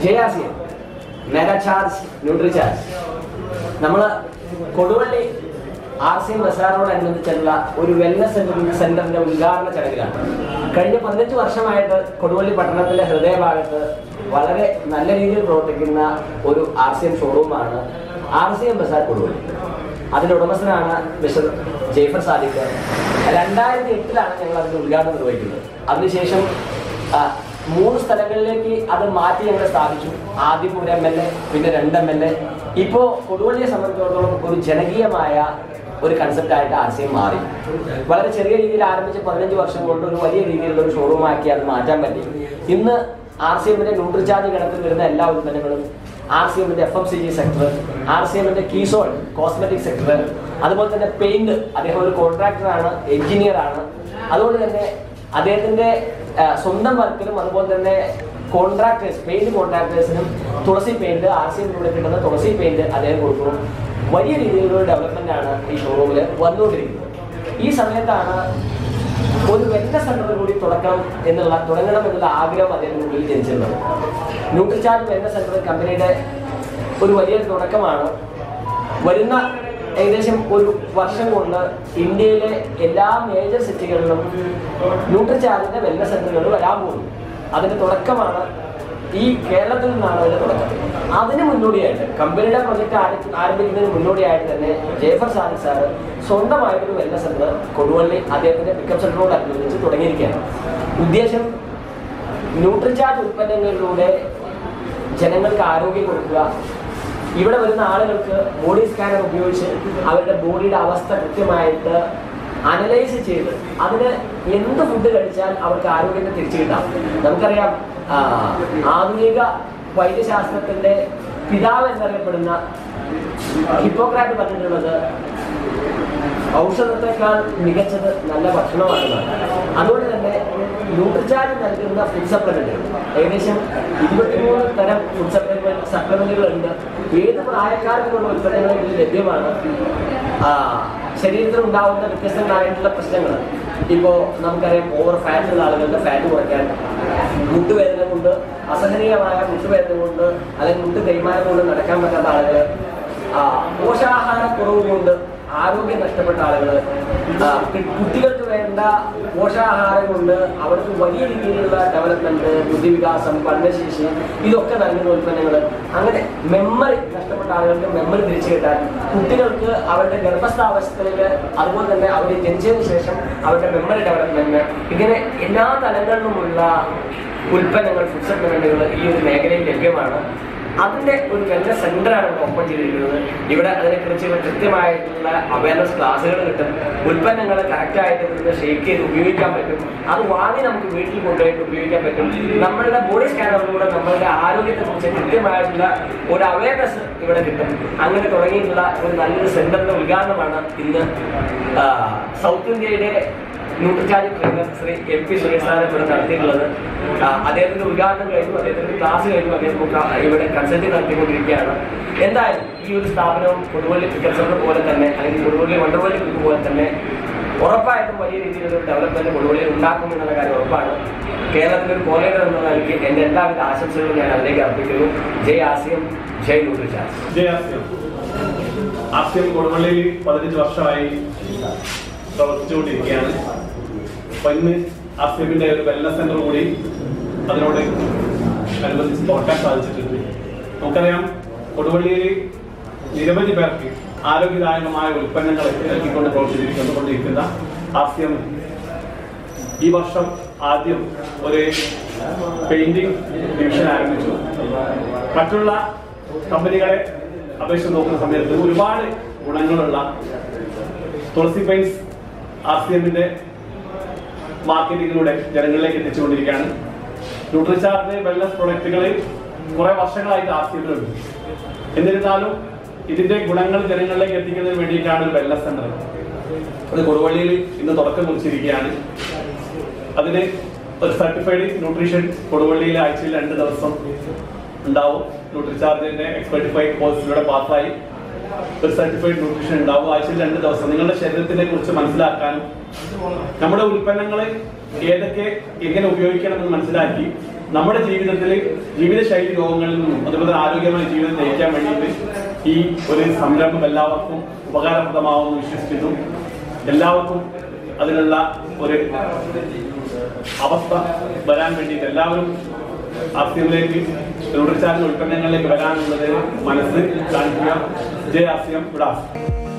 ജയാസിയം mega charge nutri charge നമ്മൾ Koduvally R C ബസാറിനോടനുബന്ധിച്ചുള്ള ഒരു wellness സെന്ററിന്റെ ഉദ്ഘാടന ചടങ്ങിലാണ് കഴിഞ്ഞ പതിനഞ്ച് വർഷമായിട്ട് കൊടുവള്ളി പട്ടണത്തിന്റെ ഹൃദയഭാഗത്ത് വളരെ നല്ല രീതിയിൽ പ്രവർത്തിക്കുന്ന ഒരു ആർ സി എം ഷോറൂമാണ് R C M bazaar Koduvally അതിന്റെ ഉടമസ്ഥനാണ് മിസ്റ്റർ ജയ്ഫർ സാദിഖ് രണ്ടായിരത്തി എട്ടിലാണ് ഞങ്ങൾ അതിന്റെ ഉദ്ഘാടനം നിർവഹിക്കുന്നത് അതിനുശേഷം ആ, മൂന്ന് സ്ഥലങ്ങളിലേക്ക് അത് മാറ്റി ഞങ്ങൾ സ്ഥാപിച്ചു ആദ്യം ഒരു എം എൽ എ പിന്നെ രണ്ട് എം എൽ എ ഇപ്പോ കൊടുവള്ളിയെ സംബന്ധിച്ചിടത്തോളം ഒരു ജനകീയമായ ഒരു കൺസെപ്റ്റ് ആയിട്ട് ആർ സി എം മാറി വളരെ ചെറിയ രീതിയിൽ ആരംഭിച്ച് പതിനഞ്ച് വർഷം കൊണ്ട് ഒരു വലിയ രീതിയിലുള്ള ഒരു ഷോറൂമാക്കി അത് മാറ്റാൻ പറ്റി ഇന്ന് ആർ സി എമ്മിന്റെ ന്യൂട്രിചാർജ് ഗണത്തിൽ വരുന്ന എല്ലാ ഉൽപ്പന്നങ്ങളും ആർ സി എമ്മിന്റെ F M C G sector R C എമ്മിന്റെ കീസോൾ കോസ്മെറ്റിക് സെക്ടർ അതുപോലെ തന്നെ പെയിന്റ് അദ്ദേഹം ഒരു കോൺട്രാക്ടറാണ് എഞ്ചിനീയർ ആണ് അതുകൊണ്ട് തന്നെ അദ്ദേഹത്തിന്റെ ആ, സ്വന്തം വർക്കിലും അതുപോലെ തന്നെ കോൺട്രാക്ടേഴ്സ് പെയിന്റ് കോൺട്രാക്ടേഴ്സിനും തുളസി പെയിന്റ് ആർ സി എമ്മിലൂടെ കിട്ടുന്ന തുളസി പെയിന്റ് അദ്ദേഹം കൊടുക്കുന്നു വലിയ രീതിയിലുള്ള ഡെവലപ്മെന്റ് ആണ് ഈ ഷോറൂമിൽ വന്നുകൊണ്ടിരിക്കുന്നത് ഈ സമയത്താണ് ഒരു വെല്ല സെന്റർ കൂടി തുടക്കണം എന്നുള്ള തുടങ്ങണം എന്നുള്ള ആഗ്രഹം അദ്ദേഹത്തിന്റെ ഉള്ളിൽ ജനിച്ചിരുന്നത് ന്യൂട്രിചാർജ് വെല്ല സെന്റർ കമ്പനിയുടെ ഒരു വലിയ തുടക്കമാണ് വരുന്ന ഏകദേശം ഒരു വർഷം കൊണ്ട് ഇന്ത്യയിലെ എല്ലാ മേജർ സിറ്റികളിലും ന്യൂട്രിചാർജിന്റെ വെല്ല സെന്ററുകൾ വരാൻ പോകുന്നു അതിന്റെ തുടക്കമാണ് ഈ കേരളത്തിൽ നിന്നാണ് അതിന്റെ തുടക്കം അതിന് മുന്നോടിയായിട്ട് കമ്പനിയുടെ പ്രൊജക്ട് ആരംഭിക്കുന്നതിന് മുന്നോടിയായിട്ട് തന്നെ ജയഫർ സാദി സാർ സ്വന്തമായിട്ടൊരു വെല്ല സെന്റർ കൊടുവള്ളി അദ്ദേഹത്തിന്റെ പിക്കപ്പ് സെന്ററോട് അനുബന്ധിച്ച് തുടങ്ങിയിരിക്കുകയാണ് ഉദ്ദേശം ന്യൂട്രിചാർജ് ഉൽപ്പന്നങ്ങളിലൂടെ ജനങ്ങൾക്ക് ആരോഗ്യം കൊടുക്കുക ഇവിടെ വരുന്ന ആളുകൾക്ക് ബോഡി സ്കാനർ ഉപയോഗിച്ച് അവരുടെ ബോഡിയുടെ അവസ്ഥ കൃത്യമായിട്ട് അനലൈസ് ചെയ്ത് അതിന് എന്ത് ഫുഡ് കഴിച്ചാൽ അവർക്ക് ആരോഗ്യത്തെ തിരിച്ചു കിട്ടാം നമുക്കറിയാം ആ, ആധുനിക വൈദ്യശാസ്ത്രത്തിന്റെ പിതാവ് എന്നറിയപ്പെടുന്ന ഹിപ്പോക്രാറ്റ് പറഞ്ഞിട്ടുള്ളത് ഔഷധത്തെക്കാൾ മികച്ചത് നല്ല ഭക്ഷണമാണെന്നാണ് അതുകൊണ്ട് തന്നെ ന്യൂട്രിചാർജ് നൽകുന്ന ഫുഡ് സപ്ലിമെന്റുകൾ ഏകദേശം ഇരുപത്തിമൂന്ന് തരം ഫുഡ് സപ്ലിമെന്റ് സപ്ലിമെന്റുകളുണ്ട് ഏത് പ്രായക്കാർക്കുമുള്ള ഉൽപ്പന്നങ്ങൾ ഇതിൽ ലഭ്യമാണ് ആ, ശരീരത്തിൽ ഉണ്ടാവുന്ന വ്യത്യസ്തങ്ങളായിട്ടുള്ള പ്രശ്നങ്ങൾ ഇപ്പോൾ നമുക്കറിയാം ഓവർ ഫാറ്റ് ഉള്ള ആളുകളുടെ ഫാറ്റ് കുറയ്ക്കാൻ മുട്ടുവേദന കൊണ്ട് അസഹനീയമായ മുട്ടുവേദന കൊണ്ട് അല്ലെങ്കിൽ മുട്ട് തേയ്മാനം കൊണ്ട് നടക്കാൻ പറ്റാത്ത ആളുകൾ ആ, പോഷകാഹാരക്കുറവ് കൊണ്ട് ആരോഗ്യം നഷ്ടപ്പെട്ട ആളുകൾ കുട്ടികൾക്ക് വേണ്ട പോഷകാഹാരം കൊണ്ട് അവർക്ക് വലിയ രീതിയിലുള്ള ഡെവലപ്മെന്റ് ബുദ്ധിവികാസം പഠനശേഷി ഇതൊക്കെ നൽകുന്ന ഉൽപ്പന്നങ്ങൾ അങ്ങനെ മെമ്മറി നഷ്ടപ്പെട്ട ആളുകൾക്ക് മെമ്മറി തിരിച്ചു കിട്ടാൻ കുട്ടികൾക്ക് അവരുടെ ഗർഭസ്ഥാവസ്ഥയിൽ അതുപോലെ തന്നെ അവർ ജനിച്ചതിന് ശേഷം അവരുടെ മെമ്മറി ഡെവലപ്മെന്റ് ഇങ്ങനെ എല്ലാ തലങ്ങളിലുമുള്ള ഉൽപ്പന്നങ്ങൾ ഫുഡ് സപ്ലിമെന്റുകൾ ഈ ഒരു മേഖലയിൽ ലഭ്യമാണ് അതിന്റെ ഒരു നല്ല സെന്ററാണ് ഇവിടെ ഓപ്പൺ ചെയ്തിരിക്കുന്നത് ഇവിടെ അതിനെക്കുറിച്ചുള്ള കൃത്യമായിട്ടുള്ള അവയർനെസ് ക്ലാസ്സുകൾ കിട്ടും ഉൽപ്പന്നങ്ങൾ കറക്റ്റായിട്ട് ഇതിന് ഷേക്ക് ചെയ്ത് ഉപയോഗിക്കാൻ പറ്റും അത് വാങ്ങി നമുക്ക് വീട്ടിൽ കൊണ്ടുപോയിട്ട് ഉപയോഗിക്കാൻ പറ്റും നമ്മളുടെ ബോഡി സ്കാനറിലൂടെ നമ്മളുടെ ആരോഗ്യത്തെ കുറിച്ച് കൃത്യമായിട്ടുള്ള ഒരു അവയർനെസ് ഇവിടെ കിട്ടും അങ്ങനെ തുടങ്ങിയിട്ടുള്ള ഒരു നല്ലൊരു സെന്ററിന്റെ ഉദ്ഘാടനമാണ് ഇന്ന് ആ, സൗത്ത് ഇന്ത്യയുടെ nutricharge trainer Shri M P Suresh സാറെ ഇവിടെ നടത്തിയിട്ടുള്ളത് ആ, അദ്ദേഹത്തിന്റെ ഉദ്ഘാടനം കഴിഞ്ഞു അദ്ദേഹത്തിന്റെ ക്ലാസ് കഴിഞ്ഞു അദ്ദേഹം ഇപ്പോൾ ക- ഇവിടെ കൺസൾട്ടിങ് നടത്തിക്കൊണ്ടിരിക്കുകയാണ് എന്തായാലും ഈ ഒരു സ്ഥാപനവും കൊടുവള്ളി പിക്കപ്പ് സെന്റർ പോലെ തന്നെ അല്ലെങ്കിൽ കൊടുവള്ളി വണ്ടർവള്ളി പിക്ക് പോലെ തന്നെ ഉറപ്പായിട്ടും വലിയ രീതിയിലുള്ള ഒരു ഡെവലപ്മെന്റ് കൊടുവള്ളിയിൽ ഉണ്ടാക്കും എന്നുള്ള കാര്യം ഉറപ്പാണ് കേരളത്തിന്റെ ഒരു കോളേജർ എന്ന നിലയ്ക്ക് എന്റെ എല്ലാവിധ ആശംസകളും ഞാൻ അതിലേക്ക് അർപ്പിക്കുന്നു ജയ് ആസിയം ജയ് ന്യൂട്രിചാർജ് ജയ ആസ്യം ആസ്യം കൊടുവള്ളിയിൽ പതിനഞ്ച് വർഷമായി പ്രവർത്തിച്ചുകൊണ്ടിരിക്കുകയാണ് അപ്പൊ ഇന്ന് ആസ്യമിന്റെ ഒരു വെൽനസ് സെന്റർ കൂടി അതിനോട് അനുബന്ധിച്ച് തുറക്കാൻ സാധിച്ചിട്ടുണ്ട് നമുക്കറിയാം കൊടുവള്ളിയിൽ നിരവധി പേർക്ക് ആരോഗ്യദായകമായ ഉൽപ്പന്നങ്ങൾ ഇറക്കിക്കൊണ്ട് പ്രവർത്തിച്ചിരിക്കൊണ്ടിരിക്കുന്ന ആസ്യം ഈ വർഷം ആദ്യം ഒരു പെയിന്റിംഗ് ഡിവിഷൻ ആരംഭിച്ചു മറ്റുള്ള കമ്പനികളെ അപേക്ഷിച്ച് നോക്കുന്ന സമയത്ത് ഒരുപാട് ഗുണങ്ങളുള്ള തുളസി പെയിന്റ്സ് ആർ സി എമ്മിന്റെ മാർക്കറ്റിങ്ങിലൂടെ ജനങ്ങളിലേക്ക് എത്തിച്ചുകൊണ്ടിരിക്കുകയാണ് ന്യൂട്രിചാർജ് വെൽനസ് പ്രൊഡക്റ്റുകൾ കുറെ വർഷങ്ങളായിട്ട് ആർ സി എമ്മിലുണ്ട് എന്നിരുന്നാലും ഇതിന്റെ ഗുണങ്ങൾ ജനങ്ങളിലേക്ക് എത്തിക്കുന്നതിന് വേണ്ടിയിട്ടാണ് ഒരു വെൽനസ് സെന്റർ അത് കൊടുവള്ളിയിൽ ഇന്ന് തുടക്കം കുറിച്ചിരിക്കുകയാണ് അതിന് ഒരു സർട്ടിഫൈഡ് ന്യൂട്രീഷൻ കൊടുവള്ളിയിലെ ആഴ്ചയിൽ രണ്ട് ദിവസം ഉണ്ടാവും ന്യൂട്രിചാർജിന്റെ എക്സ്പെർട്ടിഫൈഡ് കോഴ്സിലൂടെ പാസ്സായി ഒരു സർട്ടിഫൈഡ് ന്യൂട്രീഷൻ ഉണ്ടാവും ആഴ്ചയിൽ രണ്ട് ദിവസം നിങ്ങളുടെ ശരീരത്തിനെ കുറിച്ച് മനസ്സിലാക്കാനും നമ്മുടെ ഉൽപ്പന്നങ്ങൾ ഏതൊക്കെ എങ്ങനെ ഉപയോഗിക്കണമെന്ന് മനസ്സിലാക്കി നമ്മുടെ ജീവിതത്തിൽ ജീവിതശൈലി രോഗങ്ങളിൽ നിന്നും അതുപോലെ ആരോഗ്യമായ ജീവിതം നയിക്കാൻ വേണ്ടിയിട്ട് ഈ ഒരു സംരംഭം എല്ലാവർക്കും ഉപകാരപ്രദമാവുമെന്ന് വിശ്വസിക്കുന്നു എല്ലാവർക്കും അതിനുള്ള ഒരു അവസ്ഥ വരാൻ വേണ്ടിയിട്ട് എല്ലാവരും ആസ്യമിലേക്ക് ന്യൂട്രിച്ചാലിന്റെ ഉൽപ്പന്നങ്ങളിലേക്ക് വരാനുള്ളത് മനസ്സ് കാണിക്കുക ജയ ആസ്യം വിടാസ്